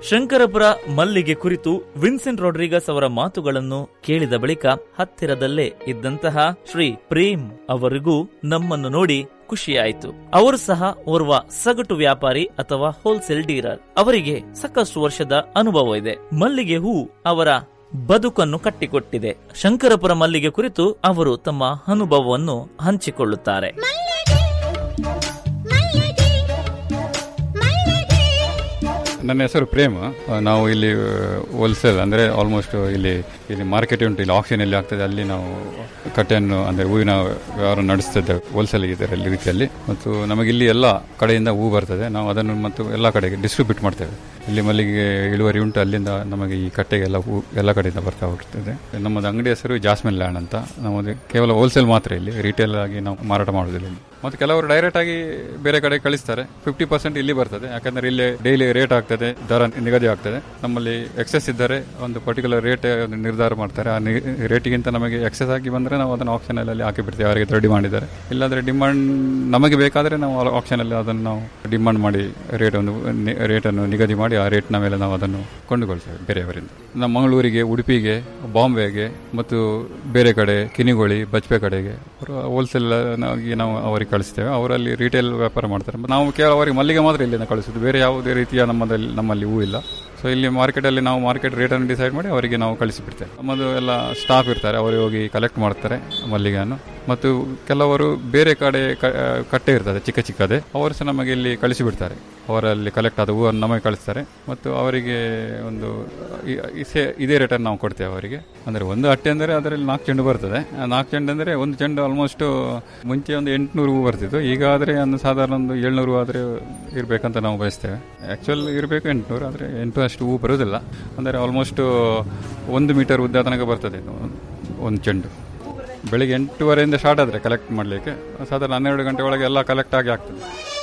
ಶಂಕರಪುರ ಮಲ್ಲಿಗೆ ಕುರಿತು Vincent Rodrigues ಅವರ ಮಾತುಗಳನ್ನು ಕೇಳಿದ ಬಳಿಕ ಹತ್ತಿರದಲ್ಲೇ ಇದ್ದಂತಹ ಶ್ರೀ ಪ್ರೇಮ್ ಅವರಿಗೂ ನಮ್ಮನ್ನು ನೋಡಿ ಖುಷಿಯಾಯಿತು ಅವರು ಸಹ ಓರ್ವ ಸಗಟು ವ್ಯಾಪಾರಿ ಅಥವಾ ಹೋಲ್ಸೇಲ್ ಡೀಲರ್ ಅವರಿಗೆ ಸಾಕಷ್ಟು ವರ್ಷದ ಅನುಭವ ಇದೆ ಮಲ್ಲಿಗೆ ಹೂ ಅವರ ಬದುಕನ್ನು ಕಟ್ಟಿಕೊಟ್ಟಿದೆ ಶಂಕರಪುರ ಮಲ್ಲಿಗೆ ಕುರಿತು ಅವರು ತಮ್ಮ ಅನುಭವವನ್ನು ಹಂಚಿಕೊಳ್ಳುತ್ತಾರೆ ನನ್ನ ಹೆಸರು ಪ್ರೇಮ್ ನಾವು ಇಲ್ಲಿ ಹೋಲ್ಸೇಲ್ ಅಂದರೆ ಆಲ್ಮೋಸ್ಟ್ ಇಲ್ಲಿ ಇಲ್ಲಿ ಮಾರ್ಕೆಟ್ ಉಂಟು ಇಲ್ಲಿ ಆಕ್ಷನ್ ಎಲ್ಲಿ ಆಗ್ತದೆ ಅಲ್ಲಿ ನಾವು ಕಟ್ಟೆಯನ್ನು ಅಂದರೆ ಹೂವಿನ ವ್ಯವಹಾರ ನಡೆಸ್ತಿದ್ದೇವೆ ಹೋಲ್ಸೇಲ್ ಇದರಲ್ಲಿ ರೀತಿಯಲ್ಲಿ ಮತ್ತು ನಮಗೆ ಇಲ್ಲಿ ಎಲ್ಲ ಕಡೆಯಿಂದ ಹೂ ಬರ್ತದೆ ನಾವು ಅದನ್ನು ಮತ್ತು ಎಲ್ಲ ಕಡೆಗೆ ಡಿಸ್ಟ್ರಿಬ್ಯೂಟ್ ಮಾಡ್ತೇವೆ ಇಲ್ಲಿ ಮಲ್ಲಿಗೆ ಇಳುವರಿ ಉಂಟು ಅಲ್ಲಿಂದ ನಮಗೆ ಈ ಕಟ್ಟೆಗೆಲ್ಲ ಹೂ ಎಲ್ಲ ಕಡೆಯಿಂದ ಬರ್ತಾ ಹೋಗ್ತದೆ ನಮ್ಮದು ಅಂಗಡಿ ಹೆಸರು ಜಾಸ್ಮಿನ್ ಲ್ಯಾಂಡ್ ಅಂತ ನಮ್ಮದು ಕೇವಲ ಹೋಲ್ಸೇಲ್ ಮಾತ್ರ ಇಲ್ಲಿ ರಿಟೇಲ್ ಆಗಿ ನಾವು ಮಾರಾಟ ಮಾಡೋದಿಲ್ಲ ಇಲ್ಲಿ ಮತ್ತು ಕೆಲವರು ಡೈರೆಕ್ಟ್ ಆಗಿ ಬೇರೆ ಕಡೆ ಕಳಿಸ್ತಾರೆ ಫಿಫ್ಟಿ ಪರ್ಸೆಂಟ್ ಇಲ್ಲಿ ಬರ್ತದೆ ಯಾಕಂದ್ರೆ ಇಲ್ಲಿ ಡೈಲಿ ರೇಟ್ ಆಗ್ತದೆ ದರ ನಿಗದಿ ಆಗ್ತದೆ ನಮ್ಮಲ್ಲಿ ಎಕ್ಸೆಸ್ ಇದ್ದರೆ ಒಂದು ಪರ್ಟಿಕ್ಯುಲರ್ ರೇಟ್ ಒಂದು ನಿರ್ಧಾರ ಮಾಡ್ತಾರೆ ಆ ರೇಟಿಗಿಂತ ನಮಗೆ ಎಕ್ಸೆಸ್ ಆಗಿ ಬಂದರೆ ನಾವು ಅದನ್ನು ಆಪ್ಷನ್ ಅಲ್ಲಿ ಹಾಕಿ ಬಿಡ್ತೀವಿ ಅವರಿಗೆ ರೆಡಿ ಮಾಡಿದ್ದಾರೆ ಇಲ್ಲಾಂದ್ರೆ ಡಿಮಾಂಡ್ ನಮಗೆ ಬೇಕಾದರೆ ನಾವು ಆಪ್ಷನ್ ಅಲ್ಲಿ ಅದನ್ನು ನಾವು ಡಿಮಾಂಡ್ ಮಾಡಿ ರೇಟ್ ಒಂದು ರೇಟ್ ಅನ್ನು ನಿಗದಿ ಮಾಡಿ ಆ ರೇಟ್ನ ಮೇಲೆ ನಾವು ಅದನ್ನು ಕೊಂಡುಕೊಳ್ತೇವೆ ಬೇರೆಯವರಿಂದ ನಮ್ಮ ಮಂಗಳೂರಿಗೆ ಉಡುಪಿಗೆ ಬಾಂಬೆಗೆ ಮತ್ತು ಬೇರೆ ಕಡೆ ಕಿನಿಗೋಳಿ ಬಜ್ಪೆ ಕಡೆಗೆ ಹೋಲ್ಸೇಲ್ ಆಗಿ ನಾವು ಅವರಿಗೆ ಕಳಿಸ್ತೇವೆ ಅವರಲ್ಲಿ ರಿಟೇಲ್ ವ್ಯಾಪಾರ ಮಾಡ್ತಾರೆ ನಾವು ಕೇವಲ ಅವರಿಗೆ ಮಲ್ಲಿಗೆ ಮಾತ್ರ ಇಲ್ಲಿಂದ ಕಳಿಸೋದು ಬೇರೆ ಯಾವುದೇ ರೀತಿಯ ನಮ್ಮದಲ್ಲಿ ನಮ್ಮಲ್ಲಿ ಹೂ ಇಲ್ಲ ಸೊ ಇಲ್ಲಿ ಮಾರ್ಕೆಟಲ್ಲಿ ನಾವು ಮಾರ್ಕೆಟ್ ರೇಟನ್ನು ಡಿಸೈಡ್ ಮಾಡಿ ಅವರಿಗೆ ನಾವು ಕಳಿಸಿಬಿಡ್ತೇವೆ ನಮ್ಮದು ಎಲ್ಲ ಸ್ಟಾಫ್ ಇರ್ತಾರೆ ಅವರು ಹೋಗಿ ಕಲೆಕ್ಟ್ ಮಾಡ್ತಾರೆ ಮಲ್ಲಿಗೆಯನ್ನು ಮತ್ತು ಕೆಲವರು ಬೇರೆ ಕಡೆ ಕಟ್ಟೆ ಇರ್ತದೆ ಚಿಕ್ಕ ಚಿಕ್ಕದೇ ಅವರು ಸಹ ನಮಗೆ ಇಲ್ಲಿ ಕಳಿಸಿಬಿಡ್ತಾರೆ ಅವರಲ್ಲಿ ಕಲೆಕ್ಟ್ ಆದ ಹೂವನ್ನು ನಮಗೆ ಕಳಿಸ್ತಾರೆ ಮತ್ತು ಅವರಿಗೆ ಒಂದು ಇದೇ ರೇಟನ್ನು ನಾವು ಕೊಡ್ತೇವೆ ಅವರಿಗೆ ಅಂದರೆ ಒಂದು ಅಟ್ಟೆ ಅಂದರೆ ಅದರಲ್ಲಿ ನಾಲ್ಕು ಚೆಂಡು ಬರ್ತದೆ ನಾಲ್ಕು ಚೆಂಡು ಅಂದರೆ ಒಂದು ಚೆಂಡು ಆಲ್ಮೋಸ್ಟ್ ಮುಂಚೆ ಒಂದು ಎಂಟುನೂರು ಹೂ ಬರ್ತಿತ್ತು ಈಗ ಆದರೆ ಒಂದು ಸಾಧಾರಣ ಒಂದು ಏಳ್ನೂರು ಆದರೆ ಇರಬೇಕಂತ ನಾವು ಬಯಸ್ತೇವೆ ಆ್ಯಕ್ಚುಲ್ ಇರಬೇಕು ಎಂಟುನೂರು ಆದರೆ ಎಂಟು ಅಷ್ಟು ಹೂ ಬರೋದಿಲ್ಲ ಅಂದರೆ ಆಲ್ಮೋಸ್ಟ್ ಒಂದು ಮೀಟರ್ ಉದ್ದ ತನಕ ಬರ್ತದೆ ಒಂದು ಚೆಂಡು ಬೆಳಿಗ್ಗೆ ಎಂಟೂವರೆಯಿಂದ ಸ್ಟಾರ್ಟ್ ಆದರೆ ಕಲೆಕ್ಟ್ ಮಾಡಲಿಕ್ಕೆ ಸಾಧಾರಣ ಹನ್ನೆರಡು ಗಂಟೆ ಒಳಗೆ ಎಲ್ಲ ಕಲೆಕ್ಟ್ ಆಗಿ ಆಗ್ತದೆ